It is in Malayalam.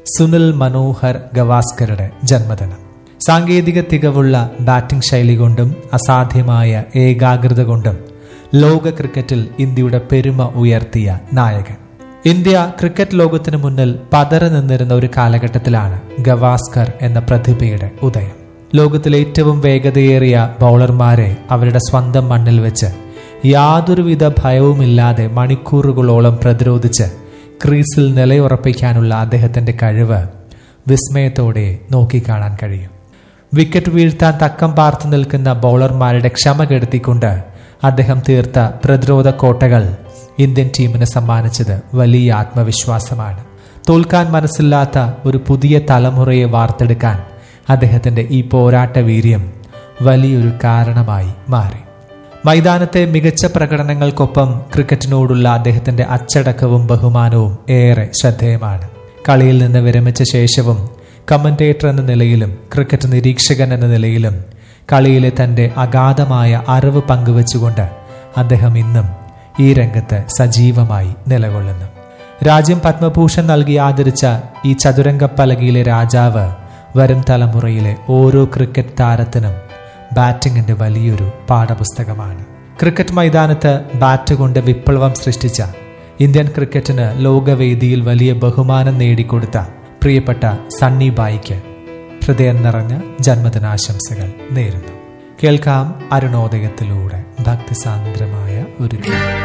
സുനിൽ മനോഹർ ഗവാസ്കറുടെ ജന്മദിനം സാങ്കേതിക തികവുള്ള ബാറ്റിംഗ് ശൈലി കൊണ്ടും അസാധ്യമായ ഏകാഗ്രത കൊണ്ടും ലോക ക്രിക്കറ്റിൽ ഇന്ത്യയുടെ പെരുമ ഉയർത്തിയ നായകൻ ഇന്ത്യ ക്രിക്കറ്റ് ലോകത്തിന് മുന്നിൽ പതറി നിന്നിരുന്ന ഒരു കാലഘട്ടത്തിലാണ് ഗവാസ്കർ എന്ന പ്രതിഭയുടെ ഉദയം ലോകത്തിലെ ഏറ്റവും വേഗതയേറിയ ബൗളർമാരെ അവരുടെ സ്വന്തം മണ്ണിൽ വെച്ച് യാതൊരുവിധ ഭയവുമില്ലാതെ മണിക്കൂറുകളോളം പ്രതിരോധിച്ച് ക്രീസിൽ നിലയുറപ്പിക്കാനുള്ള അദ്ദേഹത്തിന്റെ കഴിവ് വിസ്മയത്തോടെ നോക്കിക്കാണാൻ കഴിയും വിക്കറ്റ് വീഴ്ത്താൻ തക്കം പാർത്തു നിൽക്കുന്ന ബൗളർമാരുടെ ക്ഷമ കെടുത്തിക്കൊണ്ട് അദ്ദേഹം തീർത്ത പ്രതിരോധ കോട്ടകൾ ഇന്ത്യൻ ടീമിന് സമ്മാനിച്ചത് വലിയ ആത്മവിശ്വാസമാണ് തോൽക്കാൻ മനസ്സില്ലാത്ത ഒരു പുതിയ തലമുറയെ വാർത്തെടുക്കാൻ അദ്ദേഹത്തിന്റെ ഈ പോരാട്ട വീര്യം വലിയൊരു കാരണമായി മാറി മൈതാനത്തെ മികച്ച പ്രകടനങ്ങൾക്കൊപ്പം ക്രിക്കറ്റിനോടുള്ള അദ്ദേഹത്തിന്റെ അച്ചടക്കവും ബഹുമാനവും ഏറെ ശ്രദ്ധേയമാണ് കളിയിൽ നിന്ന് വിരമിച്ച ശേഷവും കമന്റേറ്റർ എന്ന നിലയിലും ക്രിക്കറ്റ് നിരീക്ഷകൻ എന്ന നിലയിലും കളിയിലെ തന്റെ അഗാധമായ അറിവ് പങ്കുവച്ചുകൊണ്ട് അദ്ദേഹം ഇന്നും ഈ രംഗത്ത് സജീവമായി നിലകൊള്ളുന്നു രാജ്യം പത്മഭൂഷൺ നൽകി ആദരിച്ച ഈ ചതുരംഗപ്പലകയിലെ രാജാവ് വരും തലമുറയിലെ ഓരോ ക്രിക്കറ്റ് താരത്തിനും ബാറ്റിംഗിന്റെ വലിയൊരു പാഠപുസ്തകമാണ് ക്രിക്കറ്റ് മൈതാനത്ത് ബാറ്റ് കൊണ്ട് വിപ്ലവം സൃഷ്ടിച്ച ഇന്ത്യൻ ക്രിക്കറ്റിന് ലോകവേദിയിൽ വലിയ ബഹുമാനം നേടിക്കൊടുത്ത പ്രിയപ്പെട്ട സണ്ണി ബായിക്ക് ഹൃദയം നിറഞ്ഞ ജന്മദിനാശംസകൾ നേരുന്നു കേൾക്കാം അരുണോദയത്തിലൂടെ ഭക്തിസാന്ദ്രമായ ഒരു ഗീതം